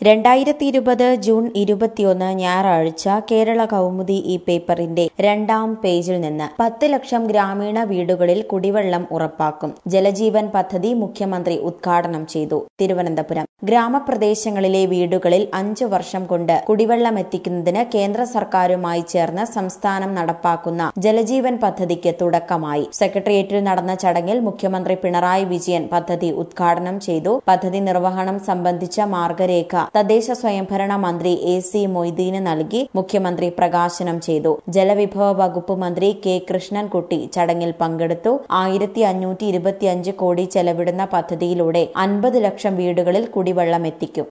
രണ്ടായിരത്തി ഇരുപത് ജൂൺ ഇരുപത്തിയൊന്ന് ഞായറാഴ്ച കേരള കൗമുദി ഈ പേപ്പറിന്റെ രണ്ടാം പേജിൽ നിന്ന് പത്ത് ലക്ഷം ഗ്രാമീണ വീടുകളിൽ കുടിവെള്ളം ഉറപ്പാക്കും ജലജീവൻ പദ്ധതി മുഖ്യമന്ത്രി ഉദ്ഘാടനം ചെയ്തു തിരുവനന്തപുരം ഗ്രാമപ്രദേശങ്ങളിലെ വീടുകളിൽ അഞ്ചു വർഷം കൊണ്ട് കുടിവെള്ളം എത്തിക്കുന്നതിന് കേന്ദ്ര സർക്കാരുമായി ചേർന്ന് സംസ്ഥാനം നടപ്പാക്കുന്ന ജലജീവൻ പദ്ധതിക്ക് തുടക്കമായി സെക്രട്ടേറിയറ്റിൽ നടന്ന ചടങ്ങിൽ മുഖ്യമന്ത്രി പിണറായി വിജയൻ പദ്ധതി ഉദ്ഘാടനം ചെയ്തു പദ്ധതി നിർവഹണം സംബന്ധിച്ച മാർഗരേഖ തദ്ദേശ സ്വയംഭരണ മന്ത്രി എ സി മൊയ്തീന് നൽകി മുഖ്യമന്ത്രി പ്രകാശനം ചെയ്തു ജലവിഭവ വകുപ്പ് മന്ത്രി കെ കൃഷ്ണൻകുട്ടി ചടങ്ങിൽ പങ്കെടുത്തു ആയിരത്തി അഞ്ഞൂറ്റി ഇരുപത്തിയഞ്ച് കോടി ചെലവിടുന്ന പദ്ധതിയിലൂടെ അൻപത് ലക്ഷം വീടുകളിൽ കുടിവെള്ളം എത്തിക്കും